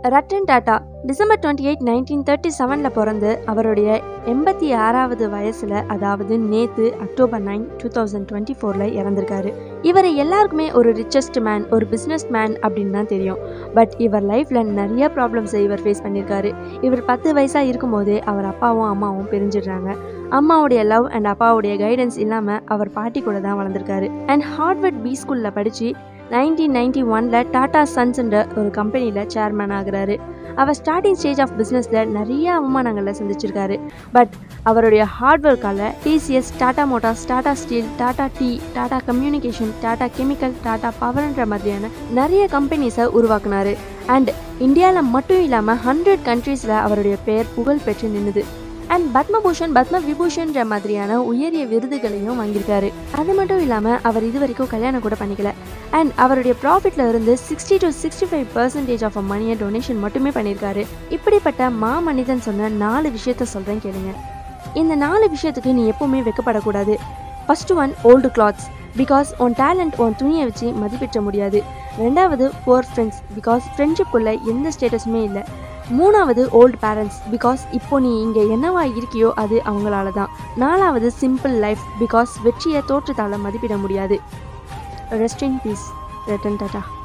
Ratan Tata December twenty eight nineteen thirty செவனில் பிறந்து அவருடைய எண்பத்தி ஆறாவது வயசில் அதாவது நேத்து October nine two thousand twenty ஃபோரில் இறந்திருக்காரு இவர் எல்லாருக்குமே ஒரு ரிச்சஸ்ட் மேன் ஒரு பிஸ்னஸ் மேன் அப்படின்னு தான் தெரியும் பட் இவர் லைஃப்பில் நிறைய ப்ராப்ளம்ஸை இவர் ஃபேஸ் பண்ணியிருக்காரு இவர் பத்து வயசாக இருக்கும்போதே அவர் அப்பாவும் அம்மாவும் பிரிஞ்சிடுறாங்க அம்மாவுடைய லவ் அண்ட் அப்பாவுடைய கைடன்ஸ் இல்லாமல் அவர் பாட்டி கூட தான் வளர்ந்துருக்காரு அண்ட் ஹார்ட்வர்ட் பி ஸ்கூலில் படித்து நைன்டீன் நைன்டி ஒனில் டாடா சன்ஸ்ன்ற ஒரு கம்பெனியில் சேர்மேன் ஆகுறாரு அவர் ஸ்டார்டிங் ஸ்டேஜ் ஆஃப் பிஸ்னஸில் நிறைய அவமானங்களை சந்திச்சிருக்காரு பட் அவருடைய ஹார்ட் ஒர்க்கால் TCS Tata Motors Tata Steel Tata tea Tata communication Tata chemical Tata பவர்ன்ற மாதிரியான நிறைய கம்பெனிஸை உருவாக்குனாரு அண்ட் இந்தியாவில் மட்டும் இல்லாமல் ஹண்ட்ரட் கண்ட்ரீஸில் அவருடைய பெயர் புகழ் பெற்று நின்னுது அண்ட் பத்மபூஷன் பத்ம விபூஷன்ற மாதிரியான உயரிய விருதுகளையும் வாங்கியிருக்காரு அது மட்டும் இல்லாமல் அவர் இது வரைக்கும் கல்யாணம் கூட பண்ணிக்கல அண்ட் அவருடைய ப்ராஃபிட்ல இருந்து sixty to sixty five percentage of மணியை டொனேஷன் மட்டுமே பண்ணியிருக்காரு இப்படிப்பட்ட மா மனிதன் சொன்ன நாலு விஷயத்த சொல்கிறேன் கேளுங்க இந்த நாலு விஷயத்துக்கு நீ எப்பவுமே வெக்கப்படக்கூடாது first one old clothes because உன் டேலண்ட் உன் துணியை வச்சு மதிப்பிட்ட முடியாது ரெண்டாவது போர் ஃப்ரெண்ட்ஸ் பிகாஸ் ஃப்ரெண்ட்ஷிப்புள்ள எந்த ஸ்டேட்டஸுமே இல்லை மூணாவது ஓல்டு பேரண்ட்ஸ் பிகாஸ் இப்போ நீ இங்கே என்னவா இருக்கியோ அது அவங்களால தான் நாலாவது சிம்பிள் லைஃப் பிகாஸ் வெற்றியை தோற்றத்தால் மதிப்பிட முடியாது rest in peace Ratan tata